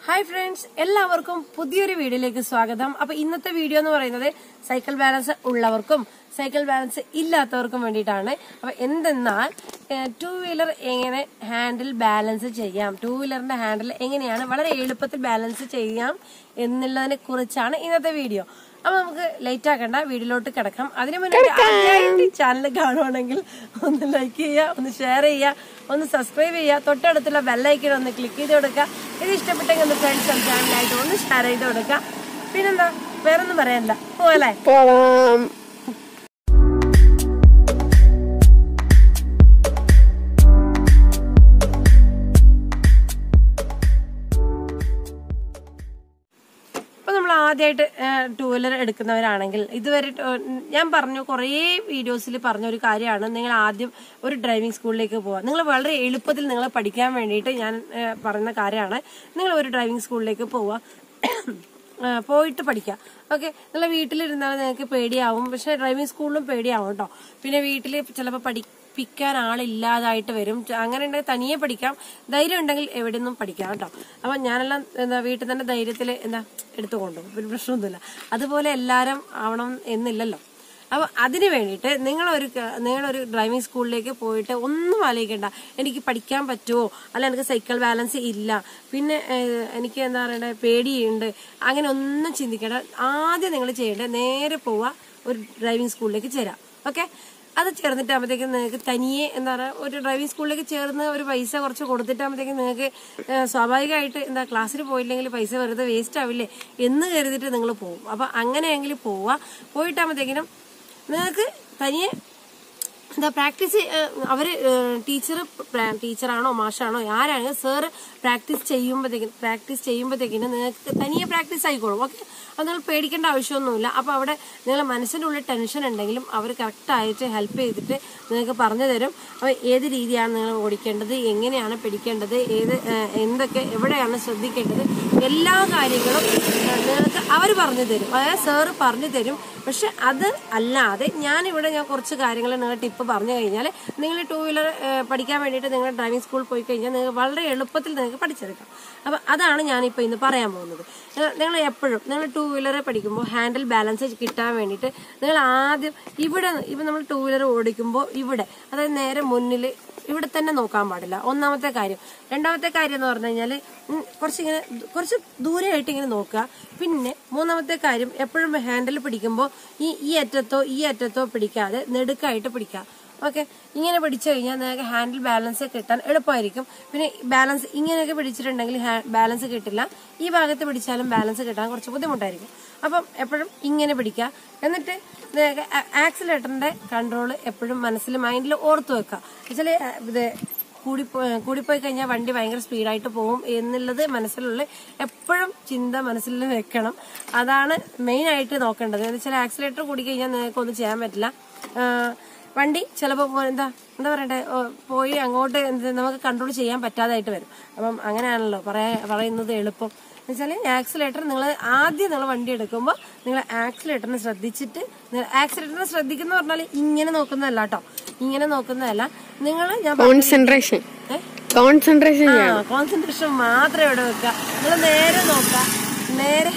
Hi friends എല്ലാവർക്കും പുതിയൊരു വീഡിയോയിലേക്ക് സ്വാഗതം അപ്പൊ ഇന്നത്തെ വീഡിയോ എന്ന് പറയുന്നത് സൈക്കിൾ ബാലൻസ് ഉള്ളവർക്കും സൈക്കിൾ ബാലൻസ് ഇല്ലാത്തവർക്കും വേണ്ടിയിട്ടാണ് അപ്പൊ എന്തെന്നാൽ ടൂ വീലർ എങ്ങനെ ഹാൻഡിൽ ബാലൻസ് ചെയ്യാം ടൂ വീലറിന്റെ ഹാൻഡിൽ എങ്ങനെയാണ് വളരെ എളുപ്പത്തിൽ ബാലൻസ് ചെയ്യാം എന്നുള്ളതിനെ കുറിച്ചാണ് ഇന്നത്തെ വീഡിയോ അപ്പൊ നമുക്ക് ലേറ്റ് ആക്കണ്ട വീഡിയോയിലോട്ട് കിടക്കാം അതിനു മുന്നേ ആദ്യമായിട്ട് ചാനൽ കാണുവാണെങ്കിൽ ഒന്ന് ലൈക്ക് ചെയ്യുക ഒന്ന് ഷെയർ ചെയ്യുക ഒന്ന് സബ്സ്ക്രൈബ് ചെയ്യുക തൊട്ടടുത്തുള്ള ബെല്ലൈക്കൺ ഒന്ന് ക്ലിക്ക് ചെയ്ത് കൊടുക്കുക ഇത് ഇഷ്ടപ്പെട്ടെങ്കിൽ ഒന്ന് ഫ്രണ്ട്സ് ആൻഡ് ഫാമിലിയായിട്ട് ഒന്ന് ഷെയർ ചെയ്ത് കൊടുക്കുക പിന്നെന്താ വേറൊന്നും പറയാനില്ല പോലെ പോവാം ഇപ്പൊ നമ്മൾ ആദ്യമായിട്ട് ടൂ വീലർ എടുക്കുന്നവരാണെങ്കിൽ ഇതുവരെ ട- ഞാൻ പറഞ്ഞു കുറേ വീഡിയോസിൽ പറഞ്ഞ ഒരു കാര്യമാണ് നിങ്ങൾ ആദ്യം ഒരു ഡ്രൈവിംഗ് സ്കൂളിലേക്ക് പോവുക നിങ്ങൾ വളരെ എളുപ്പത്തിൽ നിങ്ങൾ പഠിക്കാൻ വേണ്ടിയിട്ട് ഞാൻ ഏഹ്, പറയുന്ന കാര്യമാണ് നിങ്ങൾ ഒരു ഡ്രൈവിംഗ് സ്കൂളിലേക്ക് പോവുക ആ, പോയിട്ട് പഠിക്കുക ഓക്കെ നിങ്ങൾ വീട്ടിലിരുന്നാൽ നിങ്ങൾക്ക് പേടിയാവും പക്ഷെ ഡ്രൈവിംഗ് സ്കൂളിലും പേടിയാവും കേട്ടോ പിന്നെ വീട്ടിൽ ചിലപ്പോൾ പഠിപ്പിക്കാൻ ആളില്ലാതായിട്ട് വരും ച- അങ്ങനെ ഉണ്ടെങ്കിൽ തനിയെ പഠിക്കാം ധൈര്യം ഉണ്ടെങ്കിൽ എവിടെ നിന്നും പഠിക്കാം കേട്ടോ അപ്പം ഞാനെല്ലാം എന്താ വീട്ടിൽ തന്നെ ധൈര്യത്തിൽ എന്താ എടുത്തു കൊണ്ടുപോകും ഒരു പ്രശ്നമൊന്നുമില്ല അതുപോലെ എല്ലാവരും ആവണം എന്നില്ലല്ലോ അപ്പൊ അതിന് വേണ്ടിയിട്ട് നിങ്ങളൊരു ക- നിങ്ങളൊരു ഡ്രൈവിംഗ് സ്കൂളിലേക്ക് പോയിട്ട് ഒന്നും ആലോചിക്കണ്ട എനിക്ക് പഠിക്കാൻ പറ്റുമോ അല്ല എനിക്ക് സൈക്കിൾ ബാലൻസ് ഇല്ല പിന്നെ ഏഹ്, എനിക്ക് എന്താ പറയണ്ടേ പേടിയുണ്ട് അങ്ങനെ ഒന്നും ചിന്തിക്കേണ്ട ആദ്യം നിങ്ങൾ ചെയ്യേണ്ടത് നേരെ പോവുക ഒരു ഡ്രൈവിംഗ് സ്കൂളിലേക്ക് ചേരാം ഓക്കെ അത് ചേർന്നിട്ടാകുമ്പോഴത്തേക്കും നിങ്ങൾക്ക് തനിയെ എന്താ പറയുക ഒരു ഡ്രൈവിംഗ് സ്കൂളിലേക്ക് ചേർന്ന് ഒരു പൈസ കുറച്ച് കൊടുത്തിട്ടാകുമ്പോഴത്തേക്കും നിങ്ങൾക്ക് ഏഹ്, സ്വാഭാവികമായിട്ട് എന്താ ക്ലാസ്സിൽ പോയില്ലെങ്കിൽ പൈസ വെറുതെ വേസ്റ്റ് ആവില്ലേ എന്ന് കരുതിയിട്ട് നിങ്ങൾ പോകും അപ്പൊ അങ്ങനെയെങ്കിൽ പോവുക പോയിട്ടാകുമ്പോഴത്തേക്കിനും നിങ്ങൾക്ക് തനിയെ എന്താ പ്രാക്ടീസ് അവര് ടീച്ചർ ടീച്ചറാണോ മാഷാണോ ആരാണ് സാറ് പ്രാക്ടീസ് ചെയ്യുമ്പോഴത്തേക്കും പ്രാക്ടീസ് ചെയ്യുമ്പോഴത്തേക്കിനും നിങ്ങൾക്ക് തനിയെ പ്രാക്ടീസ് ആയിക്കോളും ഓക്കെ അത് നിങ്ങൾ പേടിക്കേണ്ട ആവശ്യമൊന്നുമില്ല അപ്പോൾ അവിടെ നിങ്ങളെ മനസ്സിൻ്റെ ഉള്ളിൽ ടെൻഷൻ ഉണ്ടെങ്കിലും അവർ കറക്റ്റായിട്ട് ഹെൽപ്പ് ചെയ്തിട്ട് നിങ്ങൾക്ക് പറഞ്ഞു തരും അപ്പോൾ ഏത് രീതിയാണ് നിങ്ങൾ ഓടിക്കേണ്ടത് എങ്ങനെയാണ് പിടിക്കേണ്ടത് ഏത് ഏഹ്, എന്തൊക്കെ എവിടെയാണ് ശ്രദ്ധിക്കേണ്ടത് എല്ലാ കാര്യങ്ങളും ഏഹ്, നിങ്ങൾക്ക് അവർ പറഞ്ഞു തരും അതായത് സാറ് പറഞ്ഞു തരും പക്ഷെ അത് അല്ലാതെ ഞാനിവിടെ ഞാൻ കുറച്ച് കാര്യങ്ങൾ നിങ്ങൾ ടിപ്പ് പറഞ്ഞു കഴിഞ്ഞാൽ നിങ്ങൾ ടൂ വീലർ പഠിക്കാൻ വേണ്ടിയിട്ട് നിങ്ങൾ ഡ്രൈവിംഗ് സ്കൂളിൽ പോയി കഴിഞ്ഞാൽ നിങ്ങൾക്ക് വളരെ എളുപ്പത്തിൽ നിങ്ങൾക്ക് പഠിച്ചെടുക്കാം അപ്പം അതാണ് ഞാനിപ്പോൾ ഇന്ന് പറയാൻ പോകുന്നത് നിങ്ങൾ- നിങ്ങൾ എപ്പോഴും നിങ്ങൾ ടൂ വീലർ പഠിക്കുമ്പോൾ ഹാൻഡിൽ ബാലൻസ് കിട്ടാൻ വേണ്ടിയിട്ട് നിങ്ങൾ ആദ്യം ഇവിടെ ഇപ്പം നമ്മൾ ടൂ വീലർ ഓടിക്കുമ്പോൾ ഇവിടെ അതായത് നേരെ മുന്നിൽ ഇവിടെ തന്നെ നോക്കാൻ പാടില്ല ഒന്നാമത്തെ കാര്യം രണ്ടാമത്തെ കാര്യം എന്ന് പറഞ്ഞു കഴിഞ്ഞാൽ കുറച്ച് ഇങ്ങനെ കുറച്ച് ദൂരെയായിട്ട് ഇങ്ങനെ നോക്കുക പിന്നെ മൂന്നാമത്തെ കാര്യം എപ്പോഴും ഹാൻഡിൽ പിടിക്കുമ്പോൾ ഈ ഈ അറ്റത്തോ ഈ അറ്റത്തോ പിടിക്കാതെ നെടുക്കായിട്ട് പിടിക്കുക ഓക്കെ ഇങ്ങനെ പിടിച്ചു കഴിഞ്ഞാൽ നിങ്ങൾക്ക് ഹാൻഡിൽ ബാലൻസ് കിട്ടാൻ എളുപ്പമായിരിക്കും പിന്നെ ബാലൻസ് ഇങ്ങനെയൊക്കെ പിടിച്ചിട്ടുണ്ടെങ്കിൽ ബാലൻസ് കിട്ടില്ല ഈ ഭാഗത്ത് പിടിച്ചാലും ബാലൻസ് കിട്ടാൻ കുറച്ച് ബുദ്ധിമുട്ടായിരിക്കും അപ്പം എപ്പോഴും ഇങ്ങനെ പിടിക്കുക എന്നിട്ട് ആക്സിലേറ്ററിന്റെ കൺട്രോൾ എപ്പോഴും മനസ്സിൽ മൈൻഡിൽ ഓർത്തു വെക്കുക വെച്ചാൽ ഇത് കൂടിപ്പോയി കൂടിപ്പോയി കഴിഞ്ഞാൽ വണ്ടി ഭയങ്കര സ്പീഡായിട്ട് പോകും എന്നുള്ളത് മനസ്സിലുള്ള എപ്പോഴും ചിന്ത മനസ്സിൽ വെക്കണം അതാണ് മെയിൻ ആയിട്ട് നോക്കേണ്ടത് എന്ന് വെച്ചാൽ ആക്സിലേറ്റർ കൂടി കഴിഞ്ഞാൽ നിങ്ങൾക്കൊന്നും ചെയ്യാൻ പറ്റില്ല ആ, വണ്ടി ചിലപ്പോൾ എന്താ എന്താ പറയണ്ടേ ഓ, പോയി അങ്ങോട്ട് എന്ത് നമുക്ക് കൺട്രോൾ ചെയ്യാൻ പറ്റാതായിട്ട് വരും അപ്പം അങ്ങനെയാണല്ലോ പറയാ പറയുന്നത് എളുപ്പം എന്നുവെച്ചാൽ ആക്സിലേറ്റർ നിങ്ങൾ ആദ്യം നിങ്ങൾ വണ്ടി എടുക്കുമ്പോൾ നിങ്ങൾ ആക്സിലേറ്ററിനെ ശ്രദ്ധിച്ചിട്ട് നിങ്ങൾ ആക്സിലേറ്ററിനെ ശ്രദ്ധിക്കുന്ന പറഞ്ഞാൽ ഇങ്ങനെ നോക്കുന്നതല്ല കേട്ടോ ഇങ്ങനെ നോക്കുന്നതല്ല നിങ്ങൾ ഞാൻ പറഞ്ഞ- കോൺസെൻട്രേഷൻ ഏ? കോൺസെൻട്രേഷൻ ആ കോൺസെൻട്രേഷൻ മാത്രം ഇവിടെ വെക്കുക നിങ്ങൾ നേരെ നോക്കുക നേരെ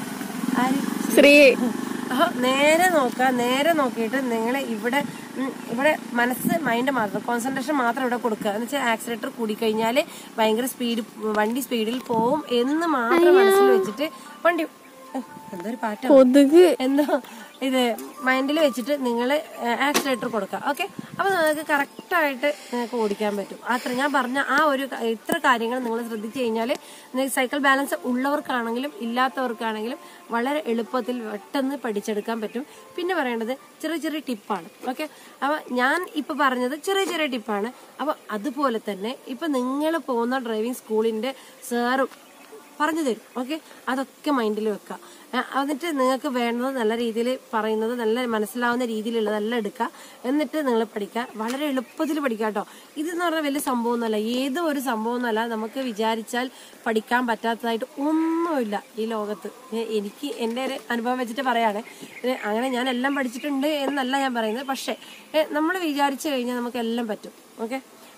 ആര് ശ്രീ അപ്പൊ നേരെ നോക്കുക നേരെ നോക്കിയിട്ട് നിങ്ങൾ ഇവിടെ ഉം, ഇവിടെ മനസ്സ് മൈൻഡ് മാത്രം കോൺസെൻട്രേഷൻ മാത്രം ഇവിടെ കൊടുക്കുക എന്ന് വെച്ചാൽ ആക്സിലേറ്റർ കൂടിക്കഴിഞ്ഞാൽ ഭയങ്കര സ്പീഡ് വണ്ടി സ്പീഡിൽ പോവും എന്ന് മാത്രം മനസ്സിൽ വെച്ചിട്ട് വണ്ടി ഏ, എന്തൊരു പാറ്റ കൊതുക് എന്തോ ഇത് മൈൻഡിൽ വെച്ചിട്ട് നിങ്ങൾ ആക്സിലേറ്റർ കൊടുക്കുക ഓക്കെ അപ്പൊ നിങ്ങൾക്ക് കറക്റ്റായിട്ട് നിങ്ങൾക്ക് ഓടിക്കാൻ പറ്റും അത്ര ഞാൻ പറഞ്ഞ ആ ഒരു ക- ഇത്ര കാര്യങ്ങൾ നിങ്ങൾ ശ്രദ്ധിച്ചു കഴിഞ്ഞാൽ നിങ്ങൾക്ക് സൈക്കിൾ ബാലൻസ് ഉള്ളവർക്കാണെങ്കിലും ഇല്ലാത്തവർക്കാണെങ്കിലും വളരെ എളുപ്പത്തിൽ പെട്ടെന്ന് പഠിച്ചെടുക്കാൻ പറ്റും പിന്നെ പറയേണ്ടത് ചെറിയ ചെറിയ ടിപ്പാണ് ഓക്കെ അപ്പൊ ഞാൻ ഇപ്പൊ പറഞ്ഞത് ചെറിയ ചെറിയ ടിപ്പാണ് അപ്പൊ അതുപോലെ തന്നെ ഇപ്പൊ നിങ്ങൾ പോകുന്ന ഡ്രൈവിംഗ് സ്കൂളിന്റെ സാറും പറഞ്ഞു തരും ഓക്കെ അതൊക്കെ മൈൻഡിൽ വെക്കുക ആ, എന്നിട്ട് നിങ്ങൾക്ക് വേണ്ടത് നല്ല രീതിയിൽ പറയുന്നത് നല്ല മനസ്സിലാവുന്ന രീതിയിലുള്ളതെല്ലാം എടുക്കുക എന്നിട്ട് നിങ്ങൾ പഠിക്കുക വളരെ എളുപ്പത്തിൽ പഠിക്കുക കേട്ടോ ഇതെന്ന് പറഞ്ഞാൽ വലിയ സംഭവമൊന്നുമല്ല ഏതോ ഒരു സംഭവമൊന്നുമല്ല നമുക്ക് വിചാരിച്ചാൽ പഠിക്കാൻ പറ്റാത്തതായിട്ട് ഒന്നുമില്ല ഈ ലോകത്ത് ഏ, എനിക്ക് എൻ്റെ ഒരു അനുഭവം വെച്ചിട്ട് പറയാണ് ഏ, അങ്ങനെ ഞാൻ എല്ലാം പഠിച്ചിട്ടുണ്ട് എന്നല്ല ഞാൻ പറയുന്നത് പക്ഷേ നമ്മൾ വിചാരിച്ചു കഴിഞ്ഞാൽ നമുക്ക് എല്ലാം പറ്റും ഓക്കെ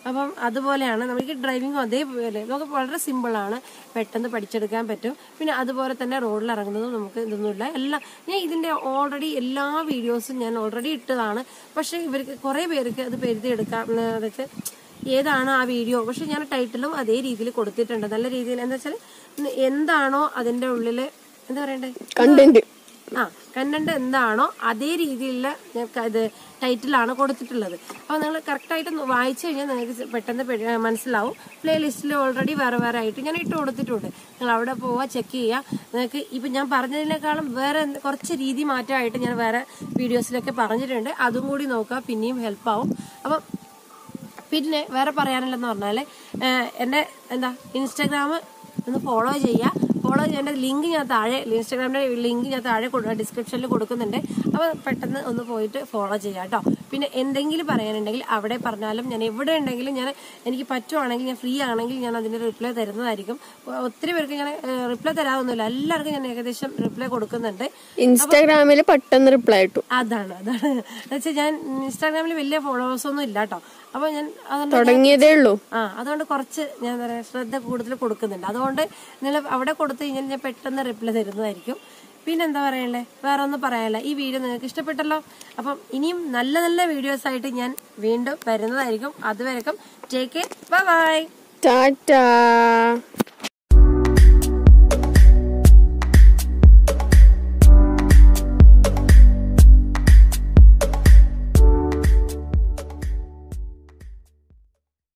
അപ്പം അതുപോലെയാണ് നമുക്ക് ഡ്രൈവിംഗും അതേപോലെ നമുക്ക് വളരെ സിമ്പിളാണ് പെട്ടെന്ന് പഠിച്ചെടുക്കാൻ പറ്റും പിന്നെ അതുപോലെ തന്നെ റോഡിൽ ഇറങ്ങുന്നതും നമുക്ക് ഇതൊന്നുമില്ല എല്ലാം ഞാൻ ഇതിന്റെ ഓൾറെഡി എല്ലാ വീഡിയോസും ഞാൻ ഓൾറെഡി ഇട്ടതാണ് പക്ഷെ ഇവർക്ക് കുറെ പേർക്ക് അത് പെരുതിയെടുക്കാം അതൊക്കെ ഏതാണ് ആ വീഡിയോ പക്ഷെ ഞാൻ ടൈറ്റിലും അതേ രീതിയിൽ കൊടുത്തിട്ടുണ്ട് നല്ല രീതിയിൽ എന്താ വെച്ചാൽ എന്താണോ അതിന്റെ ഉള്ളില് എന്താ പറയണ്ടേ കണ്ടന്റ് ആ കണ്ടന്റ് എന്താണോ അതേ രീതിയിലുള്ള ഞാൻ ക- ഇത് ടൈറ്റിലാണ് കൊടുത്തിട്ടുള്ളത് അപ്പോൾ നിങ്ങൾ കറക്റ്റായിട്ട് വായിച്ചു കഴിഞ്ഞാൽ നിങ്ങൾക്ക് പെട്ടെന്ന് പെ- മനസ്സിലാവും പ്ലേലിസ്റ്റിൽ ഓൾറെഡി വേറെ വേറെ ആയിട്ട് ഞാൻ ഇട്ട് കൊടുത്തിട്ടുണ്ട് നിങ്ങൾ അവിടെ പോവുക ചെക്ക് ചെയ്യുക നിങ്ങൾക്ക് ഇപ്പം ഞാൻ പറഞ്ഞതിനേക്കാളും വേറെ എന്ത് കുറച്ച് രീതി മാറ്റമായിട്ട് ഞാൻ വേറെ വീഡിയോസിലൊക്കെ പറഞ്ഞിട്ടുണ്ട് അതും കൂടി നോക്കുക പിന്നെയും ഹെൽപ്പാവും അപ്പം പിന്നെ വേറെ പറയാനുള്ളതെന്ന് പറഞ്ഞാല് ഏഹ് എന്റെ എന്താ ഇൻസ്റ്റാഗ്രാം ഒന്ന് ഫോളോ ചെയ്യുക ഫോളോ ചെയ്യേണ്ട ലിങ്ക് ഞാൻ താഴെ ഇൻസ്റ്റാഗ്രാമിന്റെ ലിങ്ക് ഞാൻ താഴെ ഡിസ്ക്രിപ്ഷനിൽ കൊടുക്കുന്നുണ്ട് അപ്പോൾ പെട്ടെന്ന് ഒന്ന് പോയിട്ട് ഫോളോ ചെയ്യാം കേട്ടോ പിന്നെ എന്തെങ്കിലും പറയാനുണ്ടെങ്കിൽ അവിടെ പറഞ്ഞാലും ഞാൻ എവിടെ ഉണ്ടെങ്കിലും ഞാൻ എനിക്ക് പറ്റുവാണെങ്കിൽ ഞാൻ ഫ്രീ ആണെങ്കിൽ ഞാൻ അതിന് റിപ്ലൈ തരുന്നതായിരിക്കും ഒത്തിരി പേർക്ക് ഞാൻ റിപ്ലൈ തരാതൊന്നുമില്ല എല്ലാവർക്കും ഞാൻ ഏകദേശം റിപ്ലൈ കൊടുക്കുന്നുണ്ട് ഇൻസ്റ്റാഗ്രാമിൽ പെട്ടെന്ന് റിപ്ലൈ ഇട്ടു അതാണ് അതാണ് എന്നുവെച്ചാൽ ഞാൻ ഇൻസ്റ്റാഗ്രാമിൽ വലിയ ഫോളോവേഴ്സ് ഒന്നും ഇല്ല കേട്ടോ അപ്പൊ ഞാൻ അതുകൊണ്ട് തുടങ്ങിയതേ ഉള്ളൂ ആ അതുകൊണ്ട് കുറച്ച് ഞാൻ എന്താ പറയാ ശ്രദ്ധ കൂടുതൽ കൊടുക്കുന്നുണ്ട് അതുകൊണ്ട് നിങ്ങൾ അവിടെ കൊടുത്തു കഴിഞ്ഞാൽ ഞാൻ പെട്ടെന്ന് റിപ്ലൈ തരുന്നതായിരിക്കും പിന്നെ എന്താ പറയണ്ടേ വേറെ ഒന്നും പറയാനില്ല ഈ വീഡിയോ നിങ്ങൾക്ക് ഇഷ്ടപ്പെട്ടല്ലോ അപ്പം ഇനിയും നല്ല നല്ല വീഡിയോസ് ആയിട്ട് ഞാൻ വീണ്ടും വരുന്നതായിരിക്കും അതുവരെക്കും ടേക്ക് ബൈ ബൈ ടാറ്റാ